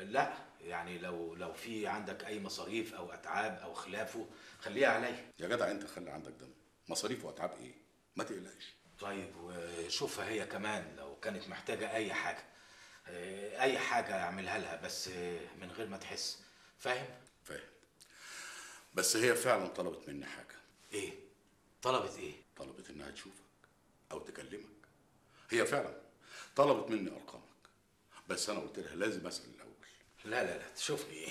لا يعني لو لو في عندك اي مصاريف او اتعاب او خلافه خليها عليا يا جدع انت خلي عندك دم مصاريف واتعاب ايه ما تقلقش طيب وشوفها هي كمان لو كانت محتاجه اي حاجه آه، اي حاجه اعملها لها بس آه، من غير ما تحس فاهم فاهم بس هي فعلا طلبت مني حاجه ايه طلبت ايه طلبت انها تشوفك او تكلمك هي فعلا طلبت مني ارقامك بس انا قلت لها لازم اسال الاول لا لا لا تشوفني ايه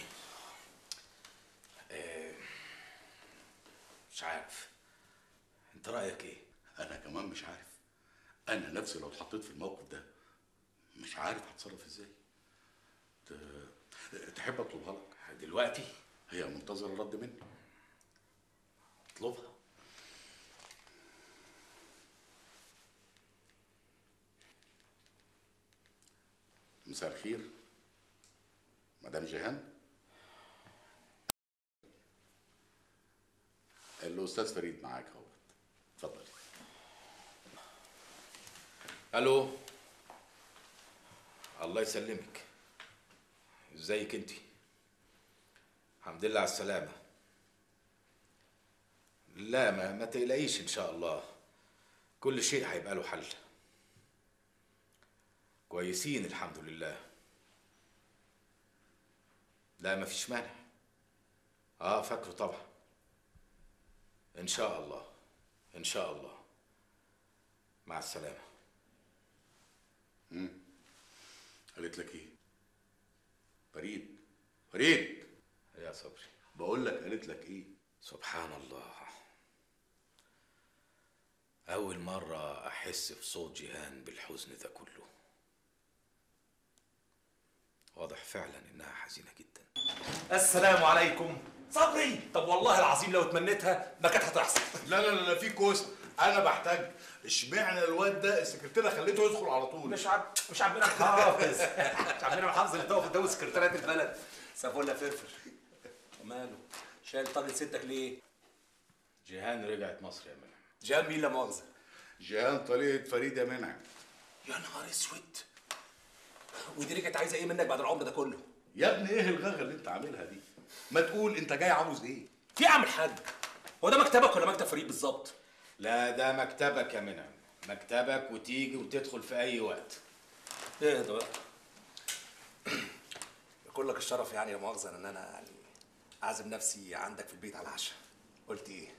آه، مش عارف انت رايك ايه انا كمان مش عارف انا نفسي لو اتحطيت في الموقف ده مش عارف هتصرف ازاي ت- تحب اطلبها لك دلوقتي هي منتظره رد مني اطلبها مساء الخير مدام جيهان الاستاذ فريد معاك اهو اتفضل الو الله يسلمك ازيك انت الحمد لله على السلامه لا ما, ما تقلقيش ان شاء الله كل شيء هيبقى له حل كويسين الحمد لله لا ما فيش مانع اه فاكره طبعا ان شاء الله ان شاء الله مع السلامه مم. قالت لك ايه فريد فريد يا صبري بقول لك قالت لك ايه سبحان الله أول مرة أحس في صوت جيهان بالحزن ده كله واضح فعلا إنها حزينة جدا السلام عليكم صبري طب والله العظيم لو تمنيتها ما كانت هتحصل لا لا لا في كوس انا بحتاج اشمعنى الواد ده السكرتيره خليته يدخل على طول مش عب مش عبد المنعم حافظ مش عبد المنعم حافظ اللي تقف قدام سكرتيرات البلد سافولا فرفر وماله شايل طاجن ستك ليه؟ جيهان رجعت مصر يا منى جان مين لا مؤاخذه جيهان طليقة فريد يا منعم يا نهار اسود ودي اللي كانت عايزه ايه منك بعد العمر ده كله؟ يا ابني ايه الغغه اللي انت عاملها دي ما تقول انت جاي عاوز ايه في يا عم الحاج هو ده مكتبك ولا مكتب فريد بالظبط؟ لا ده مكتبك يا منى مكتبك وتيجي وتدخل في أي وقت ايه ده بقى؟ يكون لك الشرف يعني يا مؤاخذه ان انا يعني اعزم نفسي عندك في البيت على العشاء قلت ايه؟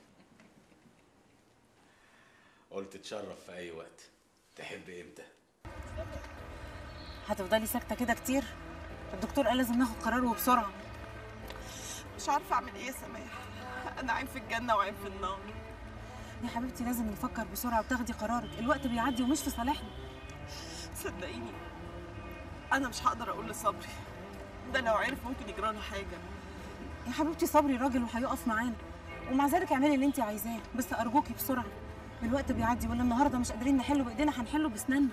قلت تشرف في أي وقت تحب إمتى هتفضلي ساكته كده كتير الدكتور قال لازم ناخد قرار وبسرعه مش عارفه اعمل ايه يا سماح انا عين في الجنه وعين في النار يا حبيبتي لازم نفكر بسرعه وتاخدي قرارك الوقت بيعدي ومش في صالحنا صدقيني انا مش هقدر اقول لصبري ده لو عرف ممكن يجرى له حاجه يا حبيبتي صبري راجل وهيقف معانا ومع ذلك اعملي اللي انت عايزاه بس ارجوكي بسرعه الوقت بيعدي ولا النهارده مش قادرين نحله بايدينا هنحله بسناننا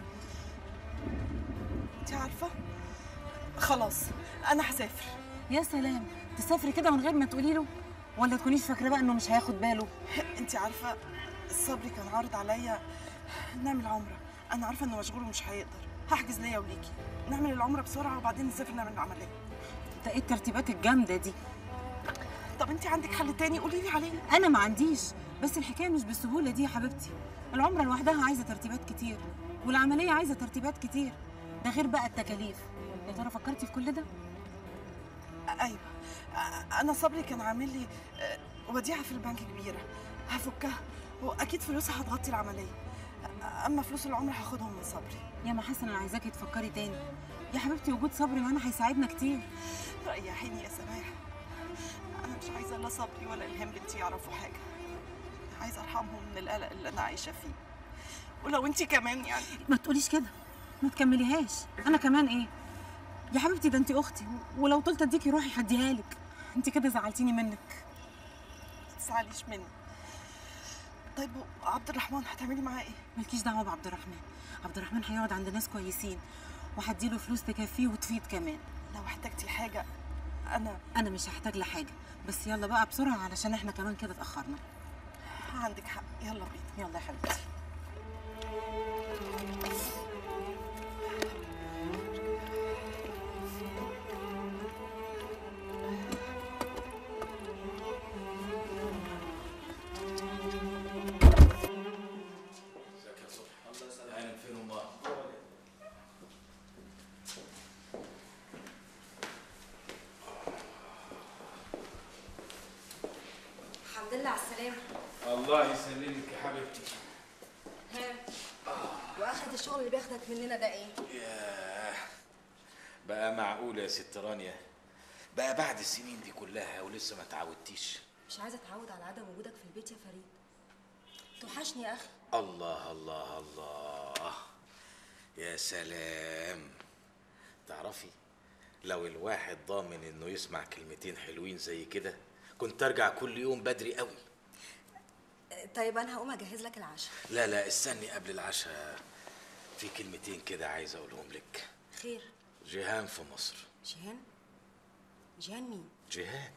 انت عارفه خلاص انا هسافر يا سلام تسافري كده من غير ما تقولي له ولا تكونيش فاكره بقى انه مش هياخد باله انت عارفه صبري كان عارض عليا نعمل عمره انا عارفه انه مشغول ومش هيقدر هحجز ليا وليكي نعمل العمره بسرعه وبعدين نسافر نعمل العمليه ده ايه الترتيبات الجامده دي طب انت عندك حل تاني قولي لي عليه انا ما عنديش بس الحكايه مش بالسهوله دي يا حبيبتي العمره لوحدها عايزه ترتيبات كتير والعمليه عايزه ترتيبات كتير ده غير بقى التكاليف يا ترى فكرتي في كل ده ايوه انا صبري كان عامل لي آه، وديعه في البنك كبيره هفكها واكيد فلوسها هتغطي العمليه اما فلوس العمر هاخدهم من صبري يا ما حسن انا عايزاكي تفكري تاني يا حبيبتي وجود صبري معانا هيساعدنا كتير ريحيني يا سماح انا مش عايزه لا صبري ولا الهام بنتي يعرفوا حاجه عايزه ارحمهم من القلق اللي انا عايشه فيه ولو انت كمان يعني ما تقوليش كده ما تكمليهاش انا كمان ايه يا حبيبتي ده انت اختي ولو طلت اديكي روحي هديها لك انت كده زعلتيني منك ما تزعليش مني طيب عبد الرحمن هتعملي معاه ايه مالكيش دعوه بعبد الرحمن عبد الرحمن هيقعد عند ناس كويسين وهديله فلوس تكفيه وتفيد كمان لو احتجتي حاجه انا انا مش هحتاج لحاجه بس يلا بقى بسرعه علشان احنا كمان كده اتاخرنا عندك حق يلا بينا يلا يا حبيبتي على السلامة الله يسلمك يا حبيبتي ها واخد الشغل اللي بياخدك مننا ده ايه؟ ياه بقى معقول يا ست رانيا بقى بعد السنين دي كلها ولسه ما تعودتيش مش عايزة اتعود على عدم وجودك في البيت يا فريد توحشني يا اخي الله الله الله يا سلام تعرفي لو الواحد ضامن انه يسمع كلمتين حلوين زي كده كنت ارجع كل يوم بدري قوي طيب انا هقوم اجهز لك العشاء لا لا استني قبل العشاء في كلمتين كده عايز اقولهم لك خير جيهان في مصر جيهان جيهان مين؟ جيهان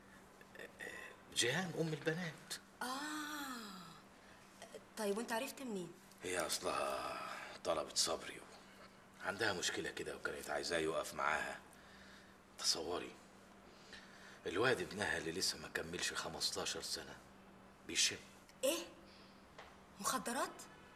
جيهان ام البنات اه طيب وانت عرفت منين؟ هي اصلها طلبت صبري عندها مشكلة كده وكانت عايزاه يقف معاها تصوري الواد ابنها اللي لسه ما كملش 15 سنة بيشم ايه؟ مخدرات؟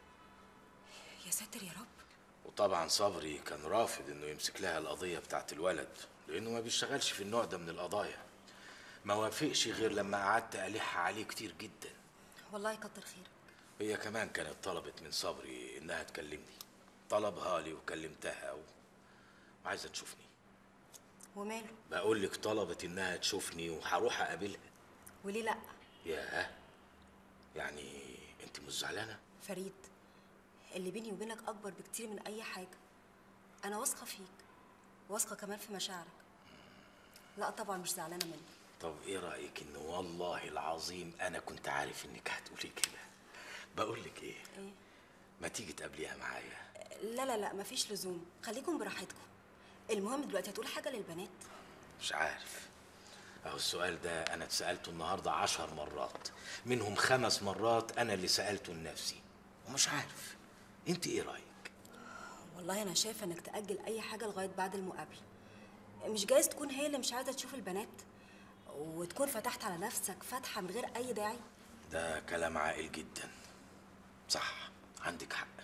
يا ساتر يا رب وطبعا صبري كان رافض انه يمسك لها القضية بتاعت الولد لانه ما بيشتغلش في النوع ده من القضايا ما وافقش غير لما قعدت ألح عليه كتير جدا والله كتر خيرك هي كمان كانت طلبت من صبري انها تكلمني طلبها لي وكلمتها و... وعايزه تشوفني وماله؟ بقول لك طلبت انها تشوفني وهروح اقابلها وليه لا؟ ياه يعني انت مش زعلانه فريد اللي بيني وبينك اكبر بكتير من اي حاجه انا واثقه فيك واثقه كمان في مشاعرك لا طبعا مش زعلانه منك طب ايه رايك ان والله العظيم انا كنت عارف انك هتقولي كده بقول لك ايه ايه ما تيجي تقابليها معايا لا لا لا مفيش لزوم خليكم براحتكم المهم دلوقتي هتقول حاجه للبنات مش عارف اهو السؤال ده انا اتسالته النهارده عشر مرات منهم خمس مرات انا اللي سالته لنفسي ومش عارف انت ايه رايك والله انا شايفه انك تاجل اي حاجه لغايه بعد المقابله مش جايز تكون هي اللي مش عايزه تشوف البنات وتكون فتحت على نفسك فتحه من غير اي داعي ده كلام عاقل جدا صح عندك حق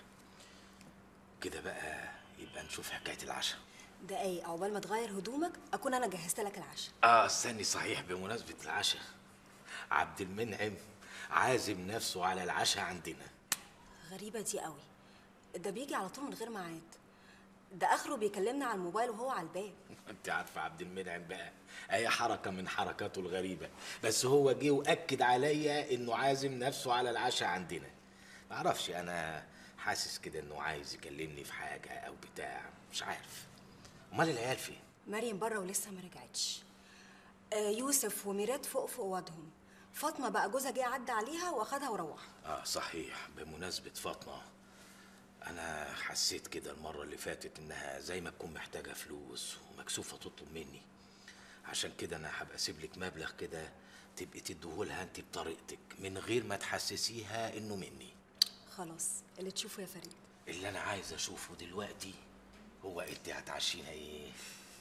كده بقى يبقى نشوف حكايه العشاء دقايق عقبال ما تغير هدومك اكون انا جهزت لك العشاء اه استني صحيح بمناسبه العشاء عبد المنعم عازم نفسه على العشاء عندنا غريبه دي قوي ده بيجي على طول من غير ميعاد ده اخره بيكلمنا على الموبايل وهو على الباب انت عارفه عبد المنعم بقى اي حركه من حركاته الغريبه بس هو جه واكد عليا انه عازم نفسه على العشاء عندنا معرفش انا حاسس كده انه عايز يكلمني في حاجه او بتاع مش عارف امال العيال فين مريم بره ولسه ما رجعتش آه يوسف وميرات فوق في اوضهم فاطمه بقى جوزها جه عدى عليها واخدها وروح اه صحيح بمناسبه فاطمه انا حسيت كده المره اللي فاتت انها زي ما تكون محتاجه فلوس ومكسوفه تطلب مني عشان كده انا هبقى اسيب لك مبلغ كده تبقي تديهولها انت بطريقتك من غير ما تحسسيها انه مني خلاص اللي تشوفه يا فريد اللي انا عايز اشوفه دلوقتي هو انت هتعشينا ايه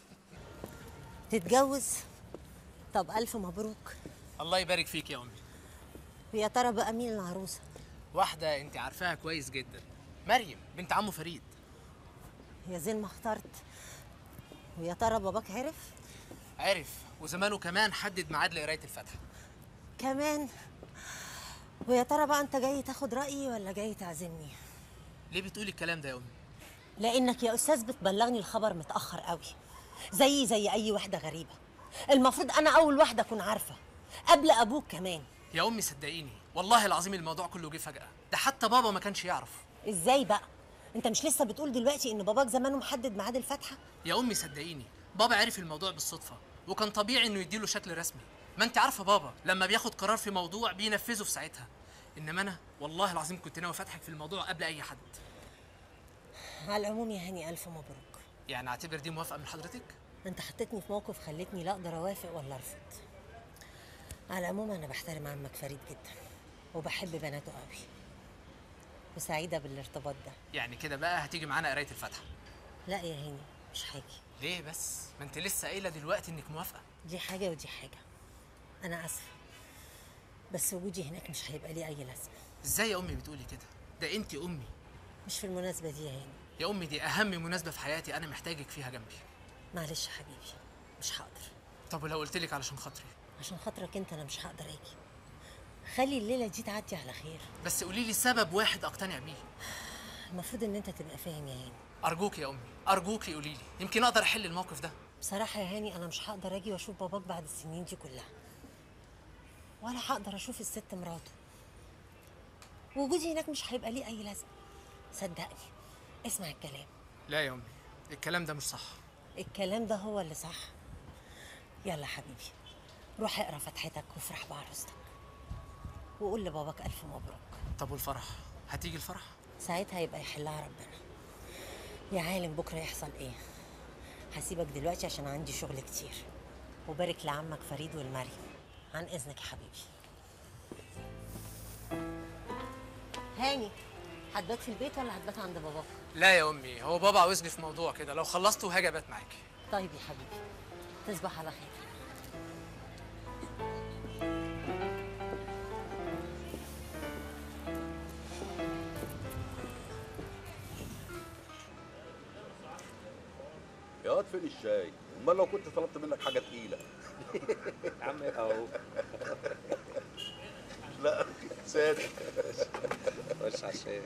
تتجوز طب ألف مبروك الله يبارك فيك يا امي ويا ترى بقى مين العروسة واحده انت عارفاها كويس جدا مريم بنت عمه فريد يا زين ما اخترت ويا ترى باباك عرف عرف وزمانه كمان حدد ميعاد لقرايه الفاتحه كمان ويا ترى بقى انت جاي تاخد رأيي ولا جاي تعزمني ليه بتقولي الكلام ده يا امي لانك يا استاذ بتبلغني الخبر متأخر قوي زيي زي اي واحدة غريبة المفروض انا اول واحدة اكون عارفة قبل ابوك كمان يا امي صدقيني والله العظيم الموضوع كله جه فجاه ده حتى بابا ما كانش يعرف ازاي بقى انت مش لسه بتقول دلوقتي ان باباك زمانه محدد ميعاد الفاتحة يا امي صدقيني بابا عرف الموضوع بالصدفه وكان طبيعي انه يديله شكل رسمي ما انت عارفه بابا لما بياخد قرار في موضوع بينفذه في ساعتها انما انا والله العظيم كنت ناوي فاتحك في الموضوع قبل اي حد على العموم يا هاني الف مبروك يعني اعتبر دي موافقه من حضرتك انت حطيتني في موقف خلتني لا اقدر اوافق ولا ارفض على العموم انا بحترم عمك فريد جدا وبحب بناته قوي وسعيده بالارتباط ده يعني كده بقى هتيجي معانا قرايه الفاتحه لا يا هاني مش حاجه ليه بس ما انت لسه قايله دلوقتي انك موافقه دي حاجه ودي حاجه انا اسفه بس وجودي هناك مش هيبقى ليه اي لازمه ازاي يا امي بتقولي كده ده انت امي مش في المناسبه دي يا هاني يا امي دي اهم مناسبه في حياتي انا محتاجك فيها جنبي معلش يا حبيبي مش هقدر طب ولو قلت لك علشان خاطري عشان خاطرك انت انا مش هقدر اجي خلي الليله دي تعدي على خير بس قولي لي سبب واحد اقتنع بيه المفروض ان انت تبقى فاهم يا هاني ارجوك يا امي ارجوكي قولي لي يمكن اقدر احل الموقف ده بصراحه يا هاني انا مش هقدر اجي واشوف باباك بعد السنين دي كلها ولا هقدر اشوف الست مراته وجودي هناك مش هيبقى ليه اي لازمه صدقني اسمع الكلام لا يا امي الكلام ده مش صح الكلام ده هو اللي صح يلا حبيبي روح اقرا فتحتك وافرح بعروستك وقول لباباك الف مبروك طب والفرح هتيجي الفرح ساعتها يبقى يحلها ربنا يا عالم بكره يحصل ايه هسيبك دلوقتي عشان عندي شغل كتير وبارك لعمك فريد والمريم عن اذنك يا حبيبي هاني هتبات في البيت ولا هتبات عند باباك لا يا امي هو بابا عاوزني في موضوع كده لو خلصته هاجي ابات معاكي طيب يا حبيبي تصبح على خير يا واد فين الشاي امال لو كنت طلبت منك حاجه تقيله يا عم اهو لا صادق خش على الشاي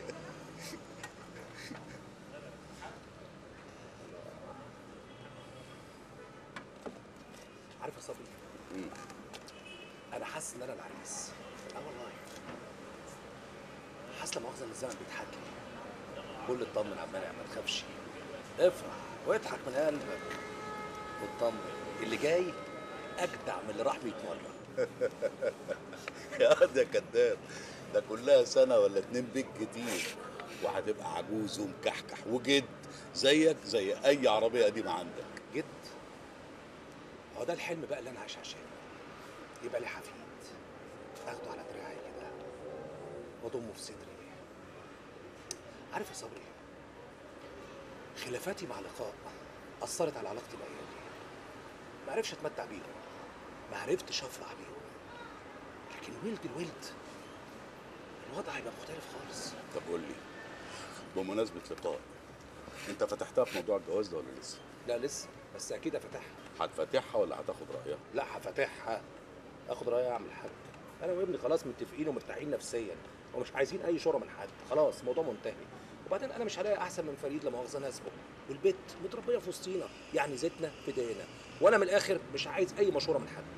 عارف يا صبري انا حاسس ان انا العريس اه والله حاسس لا مؤاخذه ان الزمن بيضحك لي كل اطمن عمال ما تخافش افرح واضحك من قلبك واطمن اللي جاي اجدع من اللي راح 100 مره يا واد يا كداب ده كلها سنه ولا اتنين بيك كتير وهتبقى عجوز ومكحكح وجد زيك زي اي عربيه قديمه عندك جد هو ده الحلم بقى اللي انا عايش عشانه يبقى لي حفيد اخده على دراعي كده واضمه في صدري عارف يا صبري خلافاتي مع لقاء اثرت على علاقتي بعيالي ما عرفش اتمتع بيهم ما عرفتش افرح بيهم لكن ولد الولد الوضع هيبقى مختلف خالص طب قول لي بمناسبه لقاء انت فتحتها في موضوع الجواز ده ولا لسه لا لسه بس اكيد هفتحها هتفتحها ولا هتاخد رايها لا هفتحها اخد رايي اعمل حاجه انا وابني خلاص متفقين ومرتاحين نفسيا ومش عايزين اي شورى من حد خلاص الموضوع منتهي وبعدين انا مش هلاقي احسن من فريد لما مؤاخذه ناسبه والبت متربيه في وسطينا يعني زيتنا في دينا وانا من الاخر مش عايز اي مشوره من حد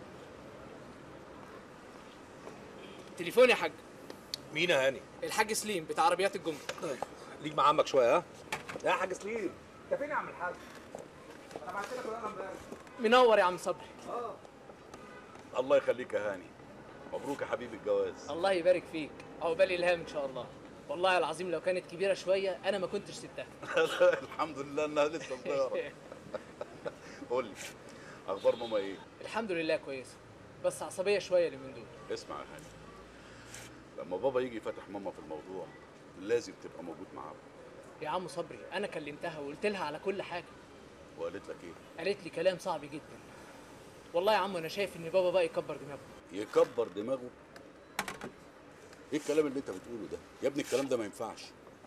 تليفون يا حاج مين يا هاني الحاج سليم بتاع عربيات الجمرك ليك مع عمك شويه ها يا حاج سليم انت فين يا عم الحاج انا بعت لك ورقه امبارح منور يا عم صبري الله يخليك يا هاني مبروك يا حبيبي الجواز الله يبارك فيك عقبال الهام ان شاء الله والله العظيم لو كانت كبيره شويه انا ما كنتش سبتها الحمد لله انها لسه صغيره قول لي اخبار ماما ايه الحمد لله كويسه بس عصبيه شويه اليومين دول اسمع يا هاني لما بابا يجي يفتح ماما في الموضوع لازم تبقى موجود معاه يا عم صبري انا كلمتها وقلت لها على كل حاجه وقالت لك ايه قالت لي كلام صعب جدا والله يا عم انا شايف ان بابا بقى يكبر دماغه يكبر دماغه ايه الكلام اللي انت بتقوله ده يا ابني الكلام ده ما ينفعش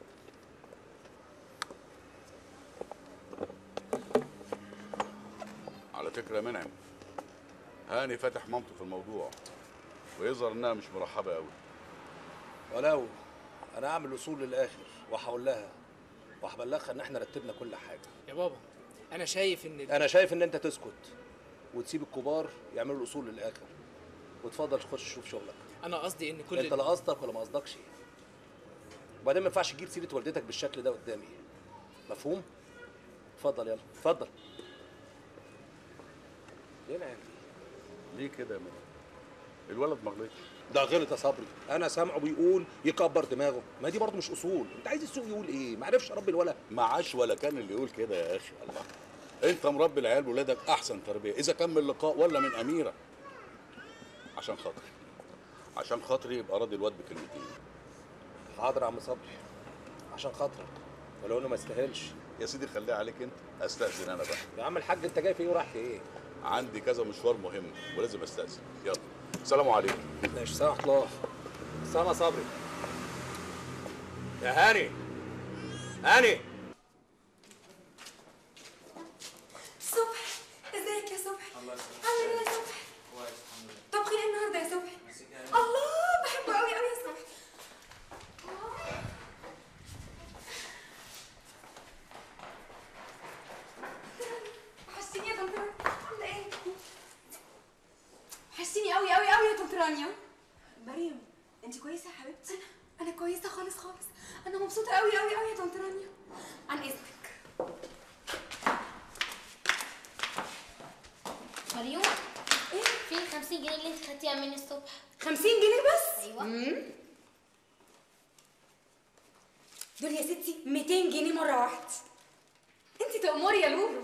على فكره يا منعم هاني فتح مامته في الموضوع ويظهر انها مش مرحبه قوي ولو انا اعمل وصول للاخر وهقول لها وهبلغها ان احنا رتبنا كل حاجه يا بابا انا شايف ان انا شايف ان انت تسكت وتسيب الكبار يعملوا الاصول للاخر وتفضل تخش شوف شغلك انا قصدي ان كل انت لا قصدك ولا ما قصدكش وبعدين ما ينفعش تجيب سيره والدتك بالشكل ده قدامي مفهوم اتفضل يلا اتفضل ليه يعني ليه كده يا منعم الولد ما غلطش ده غلط يا صبري انا سامعه بيقول يكبر دماغه ما دي برضه مش اصول انت عايز السوق يقول ايه ما عرفش اربي الولد معاش ولا كان اللي يقول كده يا اخي الله انت مربي العيال ولادك احسن تربيه اذا كان من لقاء ولا من اميره عشان خاطري عشان خاطري يبقى راضي الواد بكلمتين حاضر يا عم صبري عشان خاطرك ولو انه ما يستاهلش يا سيدي خليها عليك انت استاذن انا بقى يا عم الحاج انت جاي في ايه ورايح في ايه عندي كذا مشوار مهم ولازم استاذن يلا سلام عليكم ماشي سامح الله سلام يا صبري يا هاني هاني صبح ازيك يا صبح عامل ايه يا صبح طب خير النهارده يا صبح الله اللي انت خدتيها مني الصبح 50 جنيه بس ايوه دول يا ستي 200 جنيه مره واحده انت تأمري يا لولو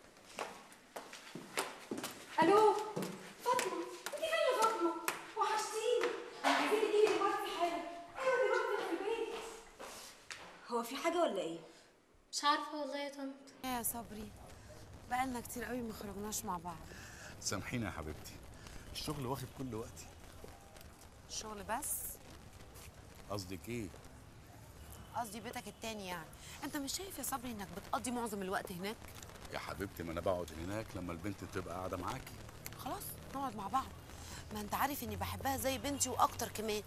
الو فاطمه انت فين يا فاطمه وحشتيني انا عايزاكي تيجي دلوقتي حالا ايوه دلوقتي في البيت هو في حاجه ولا ايه مش عارفه والله يا طنط يا صبري بقالنا كتير قوي ما خرجناش مع بعض سامحيني يا حبيبتي الشغل واخد كل وقتي شغل بس قصدك ايه قصدي بيتك التاني يعني انت مش شايف يا صبري انك بتقضي معظم الوقت هناك يا حبيبتي ما انا بقعد هناك لما البنت تبقى قاعده معاكي خلاص نقعد مع بعض ما انت عارف اني بحبها زي بنتي واكتر كمان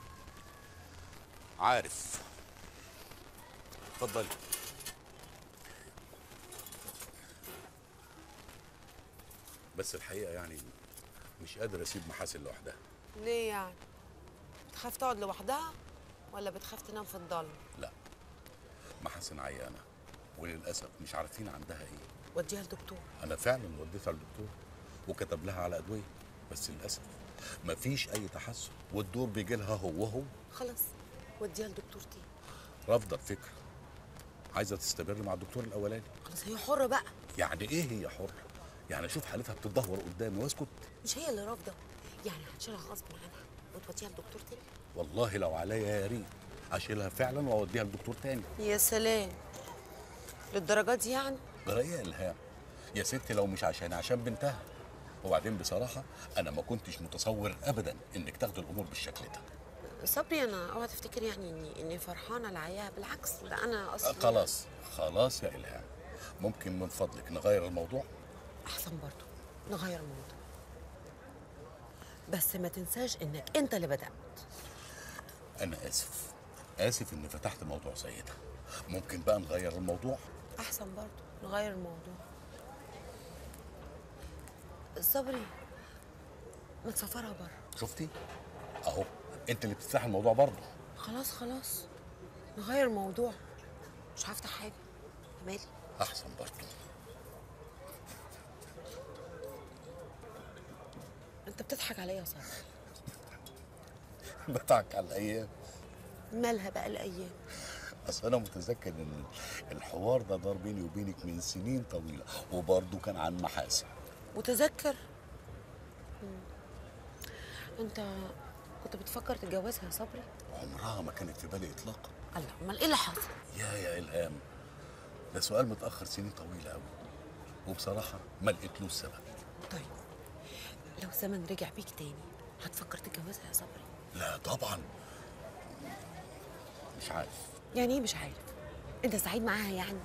عارف اتفضلي بس الحقيقه يعني مش قادر اسيب محاسن لوحدها ليه يعني بتخاف تقعد لوحدها ولا بتخاف تنام في الضلمه لا محاسن عيانه وللاسف مش عارفين عندها ايه وديها لدكتور انا فعلا وديتها للدكتور وكتب لها على ادويه بس للاسف مفيش اي تحسن والدور بيجي لها هو هو خلاص وديها لدكتور تاني رافضه الفكره عايزه تستمر مع الدكتور الاولاني خلاص هي حره بقى يعني ايه هي حره يعني اشوف حالتها بتتدهور قدامي واسكت مش هي اللي رافضه يعني هتشيلها غصب عنها وتوديها لدكتور تاني والله لو عليا يا ريت اشيلها فعلا واوديها لدكتور تاني يا سلام للدرجه دي يعني جرايه الهام يا ستي لو مش عشان عشان بنتها وبعدين بصراحه انا ما كنتش متصور ابدا انك تاخدي الامور بالشكل ده صبري انا اوعى تفتكر يعني اني اني فرحانه لعياها بالعكس ده انا اصلا خلاص خلاص يا الهام ممكن من فضلك نغير الموضوع احسن برضو نغير الموضوع بس ما تنساش انك انت اللي بدات انا اسف اسف اني فتحت موضوع زي ده ممكن بقى نغير الموضوع احسن برضو نغير الموضوع صبري ما تسافرها بره شفتي اهو انت اللي بتفتح الموضوع برضه خلاص خلاص نغير الموضوع مش هفتح حاجه مالي احسن برضه انت بتضحك عليا يا صبري بضحك على الايام مالها بقى الايام اصل انا متذكر ان الحوار ده دار بيني وبينك من سنين طويله وبرضه كان عن محاسن متذكر مم. انت كنت بتفكر تتجوزها يا صبري عمرها ما كانت في بالي اطلاقا الله امال ايه اللي حصل يا يا الهام ده سؤال متاخر سنين طويله قوي وبصراحه ما لقيتلوش سبب طيب لو الزمن رجع بيك تاني هتفكر تتجوزها يا صبري لا طبعا مش عارف يعني ايه مش عارف انت سعيد معاها يعني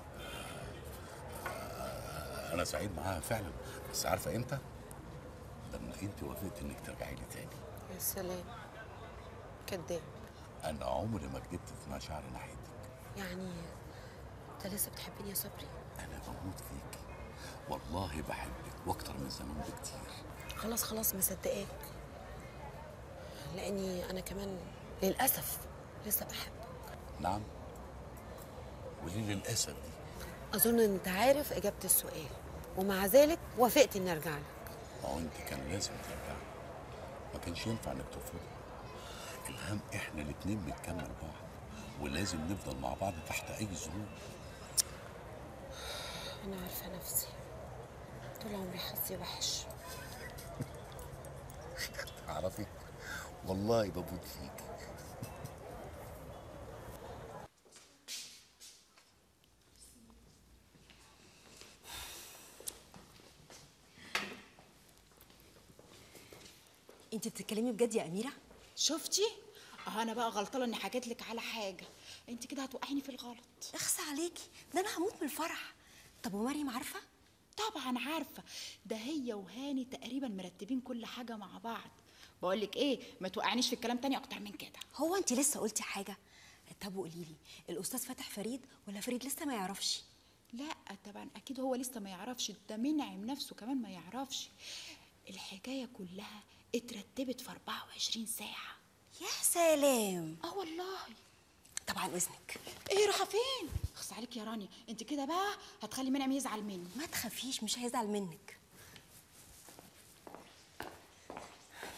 انا سعيد معاها فعلا بس عارفه امتى لما انت وافقت انك ترجعي لي تاني يا سلام كداب انا عمري ما كدبت في مشاعري ناحيتك يعني انت لسه بتحبني يا صبري انا بموت فيكي والله بحبك واكتر من زمان بكتير خلاص خلاص مصدقاك لاني انا كمان للاسف لسه بحبك نعم وليه للاسف دي اظن انت عارف اجابه السؤال ومع ذلك وافقت اني ارجع لك ما هو انت كان لازم ترجعي ما كانش ينفع انك ترفضي الهام احنا الاتنين بنكمل بعض ولازم نفضل مع بعض تحت اي ظروف انا عارفه نفسي طول عمري حظي وحش تعرفي والله بموت فيك انت بتتكلمي بجد يا اميره شفتي اه انا بقى غلطانه اني حكيت لك على حاجه انت كده هتوقعيني في الغلط اخسى عليكي ده انا هموت من الفرح طب ومريم عارفه طبعا عارفه ده هي وهاني تقريبا مرتبين كل حاجه مع بعض بقول لك ايه ما توقعنيش في الكلام تاني اكتر من كده هو انت لسه قلتي حاجه طب قولي لي الاستاذ فتح فريد ولا فريد لسه ما يعرفش لا طبعا اكيد هو لسه ما يعرفش ده منعم نفسه كمان ما يعرفش الحكايه كلها اترتبت في 24 ساعه يا سلام اه والله طبعا اذنك ايه رايحه فين خص عليك يا رانيا انت كده بقى هتخلي منعم يزعل مني ما تخافيش مش هيزعل منك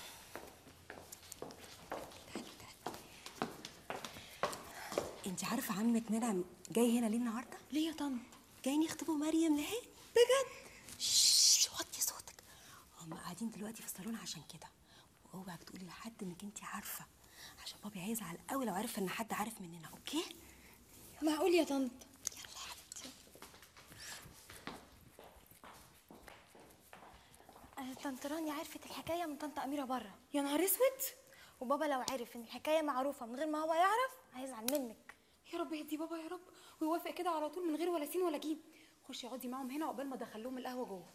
عمك منعم جاي هنا ليه النهارده؟ ليه يا طنط؟ جايين يخطبوا مريم لهي بجد شش وطي صوتك هم قاعدين دلوقتي في الصالون عشان كده واوعك تقولي لحد انك انت عارفه عشان بابي هيزعل قوي لو عرف ان حد عارف مننا اوكي معقول يا طنط آه، طنط رانيا عرفت الحكايه من طنط اميره بره يا نهار اسود وبابا لو عرف ان الحكايه معروفه من غير ما هو يعرف هيزعل منك يا رب يهدي بابا يا رب ويوافق كده على طول من غير ولا سين ولا جيم خشي اقعدي معاهم هنا عقبال ما ادخل لهم القهوه جوه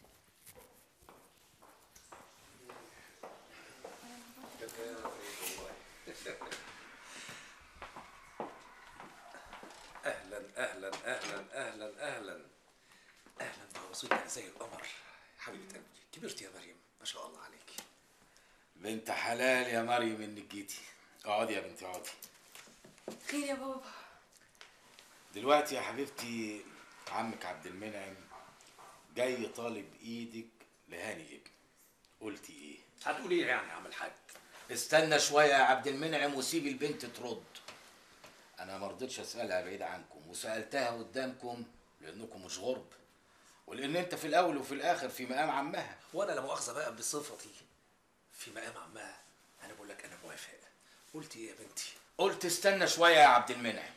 اهلا اهلا اهلا اهلا اهلا اهلا بعروستنا زي القمر حبيبه قلبي كبرت يا مريم ما شاء الله عليك بنت حلال يا مريم انك جيتي اقعدي يا بنتي اقعدي خير يا بابا دلوقتي يا حبيبتي عمك عبد المنعم جاي طالب ايدك لهاني ابني قلتي ايه هتقولي ايه يعني يا عم الحاج استنى شويه يا عبد المنعم وسيب البنت ترد انا ما رضيتش اسالها بعيد عنكم وسالتها قدامكم لانكم مش غرب ولان انت في الاول وفي الاخر في مقام عمها وانا لا مؤاخذه بقى بصفتي في مقام عمها انا بقول لك انا موافق قلت ايه يا بنتي قلت استنى شويه يا عبد المنعم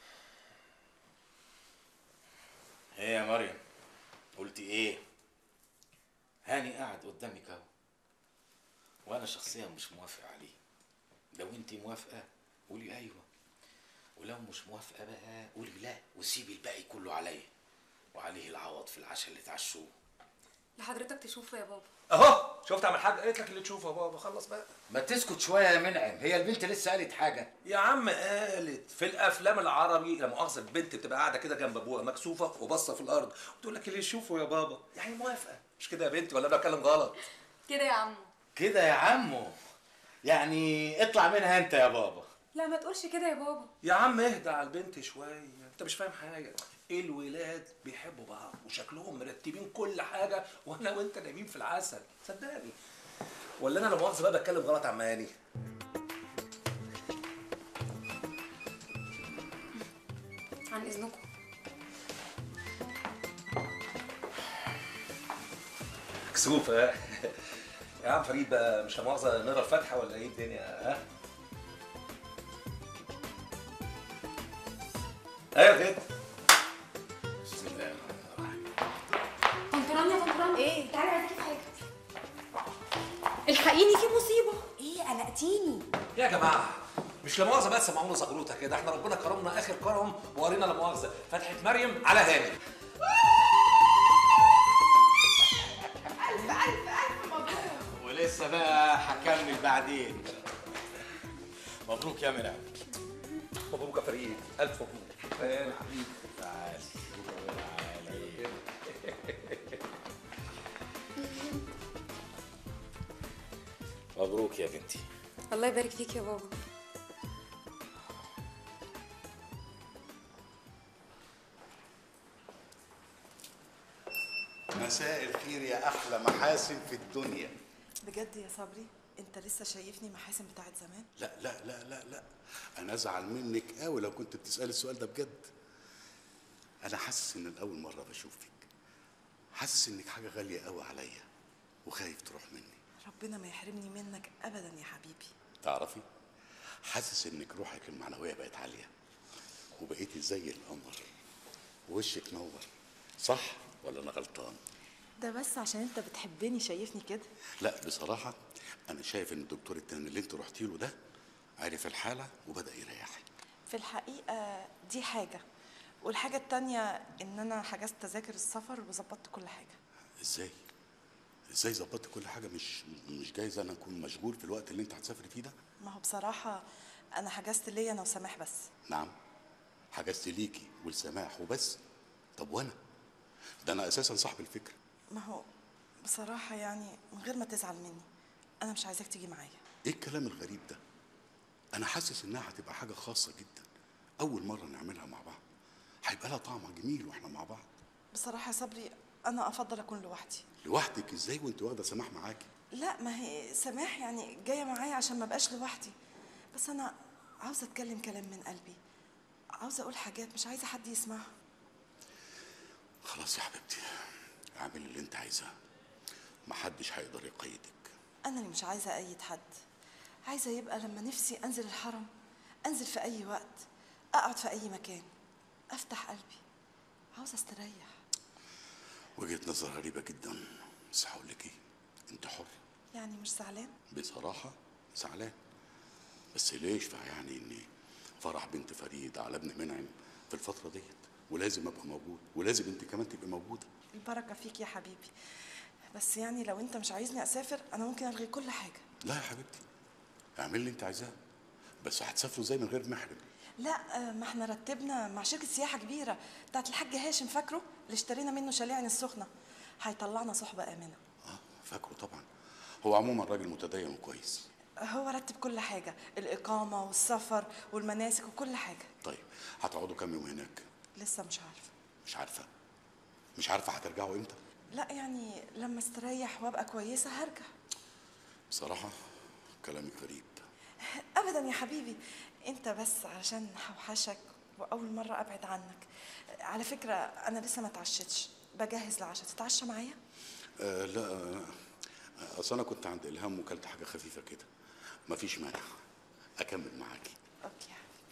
ايه يا مريم قلت ايه هاني قاعد قدامك اهو وانا شخصيا مش موافق عليه لو انت موافقه قولي ايوه ولو مش موافقه بقى قولي لا وسيبي الباقي كله عليا وعليه العوض في العشاء اللي اتعشوه لحضرتك تشوفه يا بابا اهو شفت يا عم الحاج قالت لك اللي تشوفه يا بابا خلص بقى ما تسكت شويه يا منعم هي البنت لسه قالت حاجه يا عم قالت في الافلام العربي لا مؤاخذه البنت بتبقى قاعده كده جنب ابوها مكسوفه وباصه في الارض وتقول لك اللي يشوفه يا بابا يعني موافقه مش كده يا بنتي ولا انا بتكلم غلط كده يا عمو كده يا عمو يعني اطلع منها انت يا بابا لا ما تقولش كده يا بابا يا عم اهدى على البنت شويه انت مش فاهم حاجه الولاد بيحبوا بعض وشكلهم مرتبين كل حاجه وانا وانت نايمين في العسل صدقني ولا انا لا مؤاخذه بقى بتكلم غلط يا عم هاني عن اذنكم مكسوف ها يا عم فريد بقى مش لا مؤاخذه نقرا الفاتحه ولا ايه الدنيا ها ايوه كده بسم الله طنط رانيا طنط رانيا ايه تعالي عايزاكي في حاجه الحقيني في مصيبه ايه قلقتيني يا جماعه مش لا مؤاخذه بقى سمعونا زغروطه كده احنا ربنا كرمنا اخر كرم وقرينا لا مؤاخذه فتحه مريم على هاني ألف ألف ألف مبروك ولسه بقى هكمل بعدين مبروك يا منعم مبروك يا فريد الف مبروك يا حبيبي تعال مبروك يا بنتي الله يبارك فيك يا بابا مساء الخير يا احلى محاسن في الدنيا بجد يا صبري انت لسه شايفني محاسن بتاعت زمان لا لا لا لا لا انا ازعل منك قوي لو كنت بتسالي السؤال ده بجد انا حاسس ان الاول مره بشوفك حاسس انك حاجه غاليه قوي عليا وخايف تروح مني ربنا ما يحرمني منك ابدا يا حبيبي تعرفي حاسس انك روحك المعنويه بقت عاليه وبقيتي زي القمر وشك نور صح ولا انا غلطان ده بس عشان انت بتحبني شايفني كده لا بصراحه انا شايف ان الدكتور التاني اللي انت رحتي له ده عرف الحاله وبدا يريحك في الحقيقه دي حاجه والحاجه التانية ان انا حجزت تذاكر السفر وظبطت كل حاجه ازاي ازاي ظبطت كل حاجه مش مش جايز انا اكون مشغول في الوقت اللي انت هتسافري فيه ده ما هو بصراحه انا حجزت ليا انا وسماح بس نعم حجزت ليكي ولسماح وبس طب وانا ده انا اساسا صاحب الفكره ما هو بصراحه يعني من غير ما تزعل مني انا مش عايزاك تيجي معايا ايه الكلام الغريب ده انا حاسس انها هتبقى حاجه خاصه جدا اول مره نعملها مع بعض هيبقى لها طعم جميل واحنا مع بعض بصراحه يا صبري انا افضل اكون لوحدي لوحدك ازاي وانت واخده سماح معاكي لا ما هي سماح يعني جايه معايا عشان ما بقاش لوحدي بس انا عاوزه اتكلم كلام من قلبي عاوزه اقول حاجات مش عايزه حد يسمعها خلاص يا حبيبتي اعملي اللي انت عايزاه محدش هيقدر يقيدك انا اللي مش عايزه ايد حد عايزه يبقى لما نفسي انزل الحرم انزل في اي وقت اقعد في اي مكان افتح قلبي عاوزه استريح وجهة نظر غريبة جدا بس هقول لك ايه انت حر يعني مش زعلان بصراحة زعلان بس ليه يشفع يعني ان فرح بنت فريد على ابن منعم في الفترة ديت ولازم ابقى موجود ولازم انت كمان تبقي موجودة البركه فيك يا حبيبي بس يعني لو انت مش عايزني اسافر انا ممكن الغي كل حاجه لا يا حبيبتي اعملي اللي انت عايزاه بس هتسافروا ازاي من غير محرم لا آه، ما احنا رتبنا مع شركه سياحه كبيره بتاعت الحاج هاشم فاكره اللي اشترينا منه شاليه عين السخنه هيطلعنا صحبه امنه فاكره طبعا هو عموما راجل متدين وكويس هو رتب كل حاجه الاقامه والسفر والمناسك وكل حاجه طيب هتقعدوا كام يوم هناك لسه مش عارفه مش عارفه مش عارفه هترجعوا امتى لا يعني لما استريح وابقى كويسه هرجع بصراحه كلامك غريب ابدا يا حبيبي انت بس علشان هوحشك واول مره ابعد عنك على فكره انا لسه ما اتعشتش بجهز العشاء تتعشى معايا آه لا آه، اصل انا كنت عند الهام وكلت حاجه خفيفه كده مفيش مانع اكمل معاكي اوكي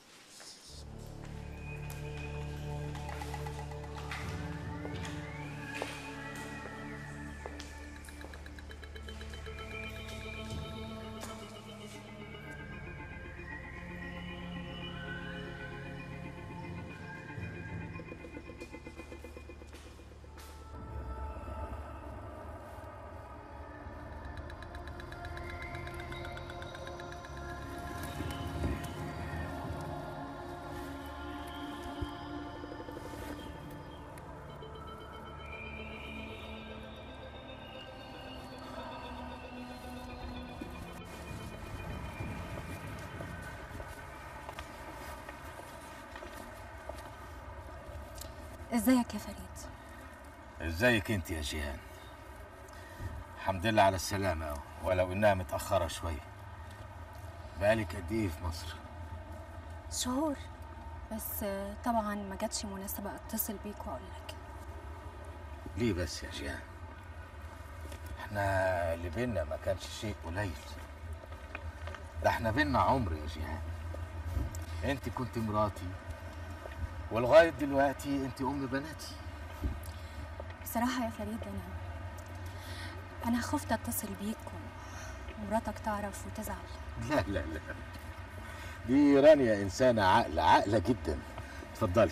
ازيك يا فريد ازيك انت يا جيهان الحمد لله على السلامة ولو انها متأخرة شوية بقالك قد ايه في مصر؟ شهور بس آه، طبعا ما جاتش مناسبة اتصل بيك واقول لك ليه بس يا جيهان؟ احنا اللي بينا ما كانش شيء قليل ده احنا بينا عمر يا جيهان انت كنت مراتي ولغاية دلوقتي انت ام بناتي بصراحة يا فريد انا انا خفت اتصل بيك و- ومراتك تعرف وتزعل لا لا لا دي رانيا إنسانة عاقلة عاقلة جدا اتفضلي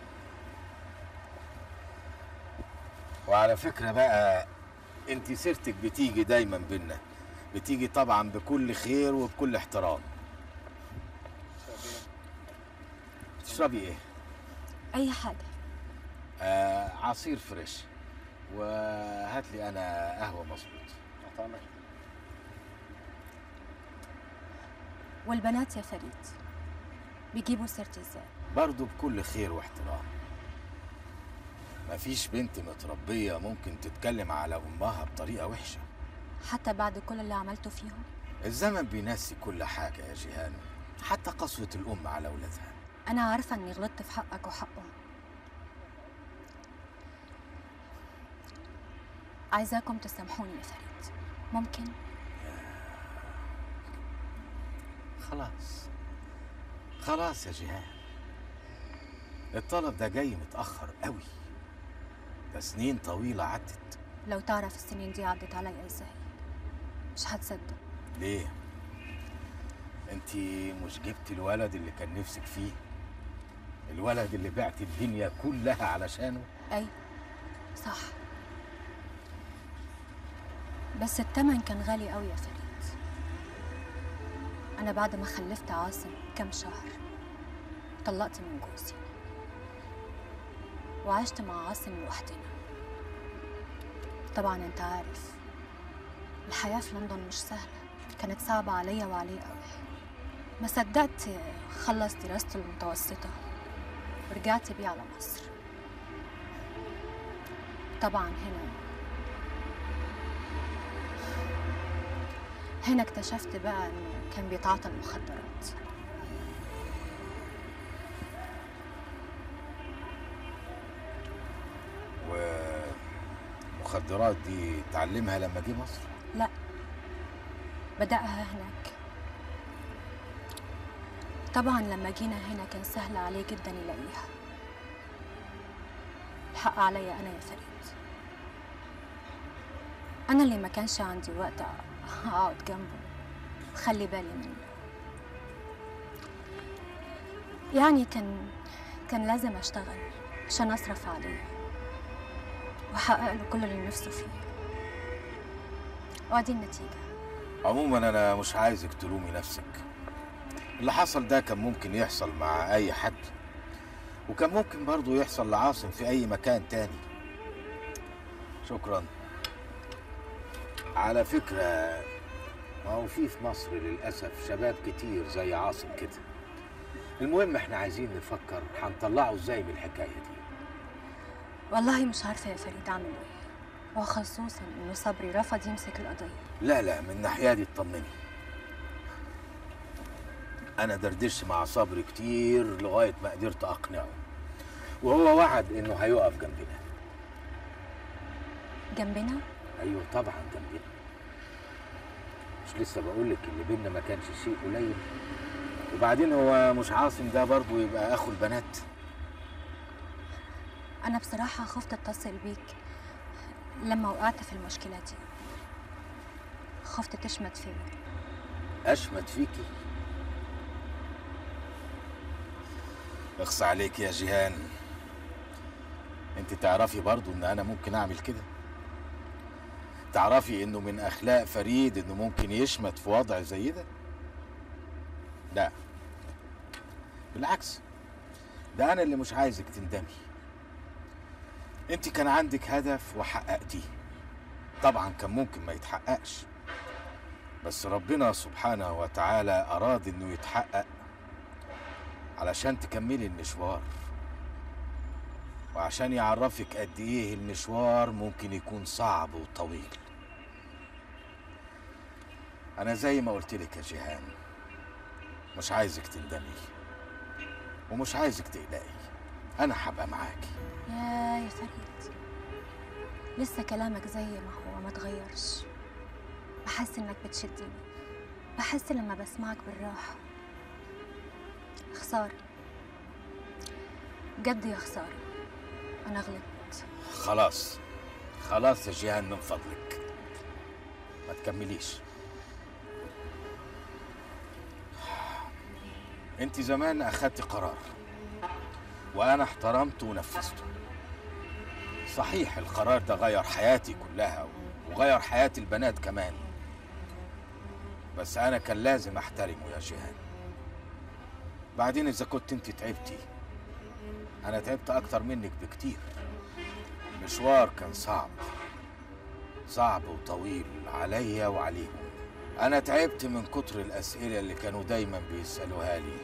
وعلى فكرة بقى انت سيرتك بتيجي دايما بينا بتيجي طبعا بكل خير وبكل احترام تشربي ايه؟ اي حاجة آه عصير فريش وهات لي انا قهوة مظبوط والبنات يا فريد بيجيبوا سيرتي ازاي برضه بكل خير واحترام مفيش بنت متربية ممكن تتكلم على أمها بطريقة وحشة حتى بعد كل اللي عملته فيهم الزمن بينسي كل حاجة يا جيهان حتى قسوة الأم على أولادها انا عارفة اني غلطت في حقك وحقهم عايزاكم تسامحوني يا فريد ممكن خلاص خلاص يا جيهان الطلب ده جاي متأخر قوي ده سنين طويلة عدت لو تعرف السنين دي عدت عليا ازاي مش هتصدق ليه؟ انت مش جبتي الولد اللي كان نفسك فيه الولد اللي بعت الدنيا كلها علشانه اي صح بس التمن كان غالي قوي يا فريد انا بعد ما خلفت عاصم كم شهر طلقت من جوزي وعشت مع عاصم لوحدنا طبعا انت عارف الحياة في لندن مش سهلة كانت صعبة عليا وعليه قوي ما صدقت خلص دراسته المتوسطة ورجعت بيه على مصر طبعا هنا هنا اكتشفت بقى انه كان بيتعاطى المخدرات المخدرات دي اتعلمها لما جه مصر لا بدأها هناك طبعا لما جينا هنا كان سهل عليه جدا يلاقيها الحق عليا أنا يا فريد أنا اللي ما كانش عندي وقت أقعد جنبه وخلي بالي منه يعني كان كان لازم أشتغل عشان أصرف عليه وأحقق له كل اللي نفسه فيه وأدي النتيجة عموما انا مش عايزك تلومي نفسك اللي حصل ده كان ممكن يحصل مع اي حد وكان ممكن برضه يحصل لعاصم في اي مكان تاني شكرا على فكرة ما هو في في مصر للأسف شباب كتير زي عاصم كده المهم احنا عايزين نفكر هنطلعه ازاي من الحكاية دي والله مش عارفة يا فريد أعمل إيه وخصوصا إنه صبري رفض يمسك القضية لا لا من الناحية دي اطمني أنا دردشت مع صبري كتير لغاية ما قدرت أقنعه وهو وعد إنه هيقف جنبنا جنبنا أيوه طبعا جنبنا مش لسه بقولك اللي بينا ما كانش شيء قليل وبعدين هو مش عاصم ده برضه يبقى أخو البنات أنا بصراحة خفت أتصل بيك لما وقعت في المشكلة دي خفت تشمت فيا أشمت فيكي اخص عليك يا جيهان انت تعرفي برضو ان انا ممكن اعمل كده تعرفي انه من اخلاق فريد انه ممكن يشمت في وضع زي ده لا بالعكس ده انا اللي مش عايزك تندمي انت كان عندك هدف وحققتيه طبعا كان ممكن ما يتحققش بس ربنا سبحانه وتعالى اراد انه يتحقق علشان تكملي المشوار وعشان يعرفك قد ايه المشوار ممكن يكون صعب وطويل انا زي ما قلت لك يا جيهان مش عايزك تندمي ومش عايزك تقلقي انا هبقى معاكي يا يا فريد لسه كلامك زي ما هو ما تغيرش بحس انك بتشدني بحس لما بسمعك بالراحة خسارة بجد يا خسارة أنا غلطت خلاص خلاص يا جيهان من فضلك ما تكمليش انت زمان اخدت قرار وانا احترمته ونفذته صحيح القرار ده غير حياتي كلها وغير حياة البنات كمان بس انا كان لازم احترمه يا جيهان بعدين اذا كنت انت تعبتي انا تعبت اكتر منك بكتير المشوار كان صعب صعب وطويل عليا وعليهم انا تعبت من كتر الاسئله اللي كانوا دايما بيسالوها لي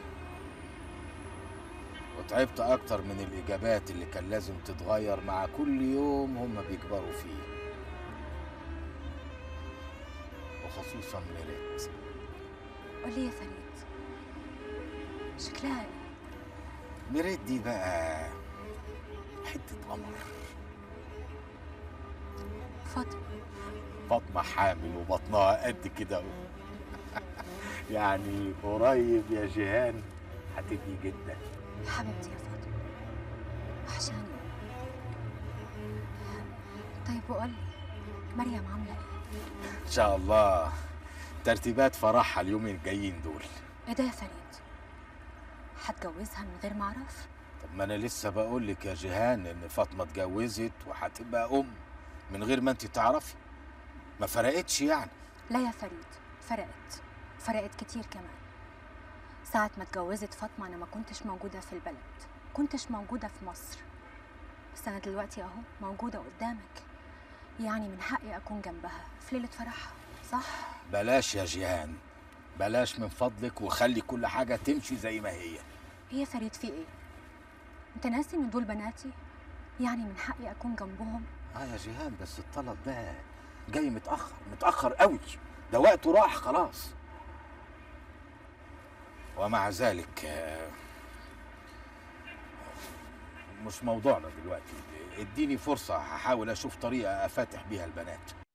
وتعبت اكتر من الاجابات اللي كان لازم تتغير مع كل يوم هم بيكبروا فيه وخصوصا ميريت قولي يا فريد شكلها ايه ميريت دي بقى حته قمر فاطمة فاطمه حامل وبطنها قد كده اهو. يعني قريب يا جيهان هتبقي جدا حبيبتي يا فاطمة وحشاني طيب وقولي مريم عاملة ايه؟ ان شاء الله ترتيبات فرحها اليومين الجايين دول ايه ده يا فريد؟ هتجوزها من غير ما اعرف؟ طب ما انا لسه بقول لك يا جيهان ان فاطمه اتجوزت وهتبقى ام من غير ما انت تعرفي ما فرقتش يعني لا يا فريد فرقت فرقت كتير كمان ساعة ما اتجوزت فاطمة أنا ما كنتش موجودة في البلد كنتش موجودة في مصر بس أنا دلوقتي أهو موجودة قدامك يعني من حقي أكون جنبها في ليلة فرحها صح؟ بلاش يا جيهان بلاش من فضلك وخلي كل حاجه تمشي زي ما هي إيه يا فريد في إيه؟ أنت ناسي إن دول بناتي؟ يعني من حقي أكون جنبهم؟ اه يا جيهان بس الطلب ده جاي متاخر متاخر قوي ده وقته راح خلاص ومع ذلك آه، مش موضوعنا دلوقتي اديني فرصة هحاول اشوف طريقة افتح بيها البنات